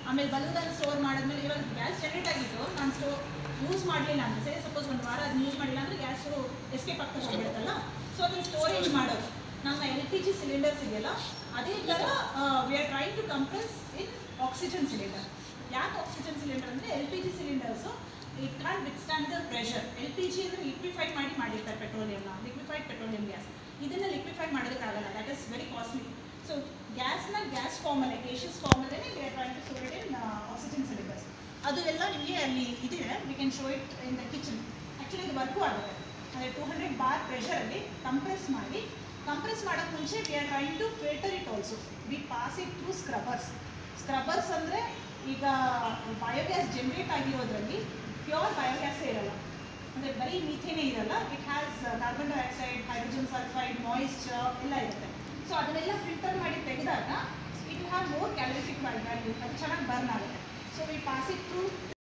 ಆಮೇಲೆ ಬಲೂನಲ್ಲಿ ಸ್ಟೋರ್ ಮಾಡಿದ್ಮೇಲೆ ಇವಾಗ ಗ್ಯಾಸ್ ಜನರೇಟ್ ಆಗಿತ್ತು ನಾನು ಸ್ಟೋ ಯೂಸ್ ಮಾಡಲಿಲ್ಲ ಅಂದರೆ ಸರಿ ಸಪೋಸ್ ಒಂದು ವಾರ ಅದನ್ನ ಯೂಸ್ ಮಾಡಿಲ್ಲ ಅಂದರೆ ಗ್ಯಾಸು ಎಸ್ಕೇಪ್ ಆಗ್ತಾ ಹೋಗ್ಬಿಡುತ್ತಲ್ಲ ಸೊ ಅದನ್ನ ಸ್ಟೋರೇಜ್ ಮಾಡೋದು ನಮ್ಮ ಎಲ್ ಪಿ ಜಿ ಸಿಲಿಂಡರ್ಸ್ ಇದೆಯಲ್ಲ ಅದೇ ಥರ we are trying to compress in oxygen cylinder ಯಾಕೆ ಆಕ್ಸಿಜನ್ ಸಿಲಿಂಡರ್ ಅಂದರೆ L P G cylinders it can't withstand the pressure L P G ಅಂದರೆ ಲಿಕ್ವಿಫೈ ಮಾಡಿ ಮಾಡಿರ್ತಾರೆ ಪೆಟ್ರೋಲಿಯಂನ ಲಿಕ್ವಿಫೈಡ್ ಪೆಟ್ರೋಲಿಯಂ ಗ್ಯಾಸ್ ಇದನ್ನು ಲಿಕ್ವಿಫೈ ಮಾಡೋದಕ್ಕಾಗಲ್ಲ that is very costly so ಗ್ಯಾಸ್ನ gas ಫಾರ್ಮಲ್ಲೇ ಗೇಷಸ್ ಫಾರ್ಮಲ್ಲೇ we are trying to store it in oxygen cylinders ಅದು ಎಲ್ಲ ನಿಮಗೆ ಅಲ್ಲಿ ಇದೆ we can show it in the kitchen actually ಇದು ವರ್ಕು ಆಗುತ್ತೆ ಅಂದರೆ ಟೂ ಹಂಡ್ರೆಡ್ ಬಾರ್ ಪ್ರೆಷರಲ್ಲಿ ಕಂಪ್ರೆಸ್ ಮಾಡಿ ಕಂಪ್ರೆಸ್ ಮಾಡೋಕ್ಕೆ ಮುಂಚೆ we are trying to filter it also we pass it through scrubbers scrubbers ಅಂದರೆ ಈಗ ಬಯೋಗ್ಯಾಸ್ ಜನ್ರೇಟ್ ಆಗಿರೋದ್ರಲ್ಲಿ ಪ್ಯೂರ್ ಬಯೋಗ್ಯಾಸೇ ಇರಲ್ಲ ಅಂದರೆ ಬರೀ ಮೀಥೇನೇ ಇರಲ್ಲ it has carbon dioxide hydrogen sulphide moisture ಎಲ್ಲ ಇರುತ್ತೆ ಸೊ ಅದನ್ನೆಲ್ಲ ಫಿಲ್ಟರ್ ಮಾಡಿ ತೆಗೆದಾಗ it have more calorific value ಅದು ಚೆನ್ನಾಗಿ ಬರ್ನ್ ಆಗುತ್ತೆ so we pass it through